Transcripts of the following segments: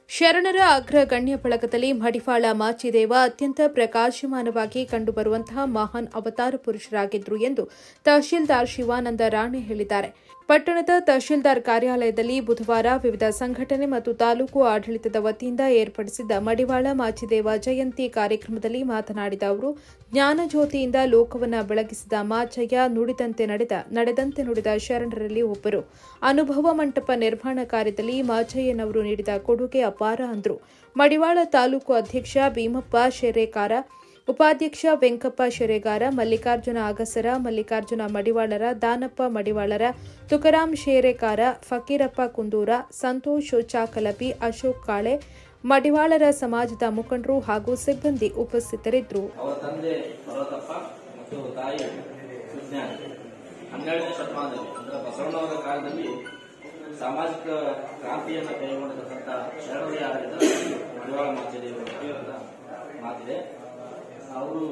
ಶರಣರ ಅಗ್ರಗಣ್ಯ ಬಳಗದಲ್ಲಿ ಮಡಿವಾಳ ಮಾಚಿದೇವ ಅತ್ಯಂತ ಪ್ರಕಾಶಮಾನವಾಗಿ ಕಂಡುಬರುವಂತಹ ಮಹಾನ್ ಅವತಾರ ಪುರುಷರಾಗಿದ್ರು ಎಂದು ತಹಶೀಲ್ದಾರ್ ಶಿವಾನಂದ ರಾಣೆ ಹೇಳಿದ್ದಾರೆ ಪಟ್ಟಣದ ತಹಶೀಲ್ದಾರ್ ಕಾರ್ಯಾಲಯದಲ್ಲಿ ಬುಧವಾರ ವಿವಿಧ ಸಂಘಟನೆ ಮತ್ತು ತಾಲೂಕು ಆಡಳಿತದ ವತಿಯಿಂದ ಏರ್ಪಡಿಸಿದ್ದ ಮಡಿವಾಳ ಮಾಚಿದೇವ ಜಯಂತಿ ಕಾರ್ಯಕ್ರಮದಲ್ಲಿ ಮಾತನಾಡಿದ ಅವರು ಜ್ಞಾನಜ್ಯೋತಿಯಿಂದ ಲೋಕವನ್ನ ಬೆಳಗಿಸಿದ ಮಾಚಯ್ಯ ನುಡಿದಂತೆ ನಡೆದ ನಡೆದಂತೆ ನುಡಿದ ಶರಣರಲ್ಲಿ ಒಬ್ಬರು ಅನುಭವ ಮಂಟಪ ನಿರ್ಮಾಣ ಕಾರ್ಯದಲ್ಲಿ ಮಾಚಯ್ಯನವರು ನೀಡಿದ ಕೊಡುಗೆ ಅಪಾರ ಅಂದ್ರು ಮಡಿವಾಳ ತಾಲೂಕು ಅಧ್ಯಕ್ಷ ಭೀಮಪ್ಪ ಶೆರೇಕಾರ ಉಪಾಧ್ಯಕ್ಷ ವೆಂಕಪ್ಪ ಶೆರೆಗಾರ ಮಲ್ಲಿಕಾರ್ಜುನ ಅಗಸರ ಮಲ್ಲಿಕಾರ್ಜುನ ಮಡಿವಾಳರ ದಾನಪ್ಪ ಮಡಿವಾಳರ ತುಕರಾಂ ಶೇರೆಕಾರ ಫಕೀರಪ್ಪ ಕುಂದೂರ ಸಂತೋಷ್ ಚಾಕಲಪಿ ಅಶೋಕ್ ಕಾಳೆ ಮಡಿವಾಳರ ಸಮಾಜದ ಮುಖಂಡರು ಹಾಗೂ ಸಿಬ್ಬಂದಿ ಉಪಸ್ಥಿತರಿದ್ದರು ಅವರ ತಂದೆ ಪರ್ವತಪ್ಪ ಮತ್ತು ತಾಯಿ ಸುಜ್ಞಾನ ಹನ್ನೆರಡನೇ ಶತಮಾನದಲ್ಲಿ ಅಂದರೆ ಬಸವಣ್ಣವರ ಕಾಲದಲ್ಲಿ ಸಾಮಾಜಿಕ ಕ್ರಾಂತಿಯನ್ನು ಕೈಗೊಂಡಿರತಕ್ಕಂಥ ಶರಣರೇ ಆಡಿದ ಮಡಿವಾಳ ಮಾಚದೇವರು ಅಂತ ಮಾತಿದೆ ಅವರು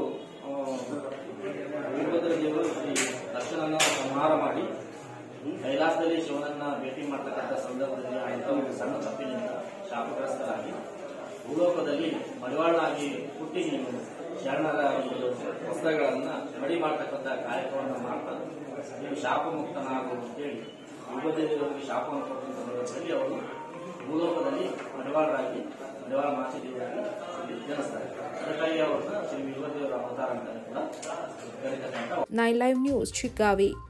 ವೀರಭದ್ರ ದೇವರು ಶ್ರೀ ದರ್ಶನನ ಸಂಹಾರ ಮಾಡಿ ಕೈಲಾಸದಲ್ಲಿ ಶಿವನನ್ನ ಭೇಟಿ ಮಾಡ್ತಕ್ಕಂಥ ಸಂದರ್ಭದಲ್ಲಿ ಆದಂಥ ಒಂದು ಸಣ್ಣ ತಪ್ಪಿನಿಂದ ಶಾಪಗ್ರಸ್ತರಾಗಿ ಭೂಲೋಕದಲ್ಲಿ ಮಡಿವಾಳನಾಗಿ ಹುಟ್ಟಿ ನೀನು ಶರಣರ ಒಂದು ವಸ್ತ್ರಗಳನ್ನ ಮಡಿ ಮಾಡ್ತಕ್ಕಂಥ ಕಾರ್ಯಕ್ರಮವನ್ನು ಮಾಡ್ತಾ ನೀವು ಶಾಪ ಮುಕ್ತನಾಗು ಅಂತೇಳಿ ಯುಗದೇವರಿಗೆ ಶಾಪವನ್ನು ಕೊಟ್ಟಂತ ಸಂದರ್ಭದಲ್ಲಿ ಅವರು ಭೂಲೋಕದಲ್ಲಿ ಮಡಿವಾಳರಾಗಿ ಮಡಿವಾಳ ಮಾಚಿದೇವರಾಗಿ ಜನಿಸ್ತಾರೆ ಅದಕ್ಕಾಗಿ ಅವರನ್ನ ಶ್ರೀ ಯುಗದೇವರ ಅವತಾರ ಅಂತ ಕೂಡ ಕರೀತಕ್ಕಂಥ ನೈನ್ ಲೈವ್ ನ್ಯೂಸ್ ಚಿಕ್ಕಾವಿ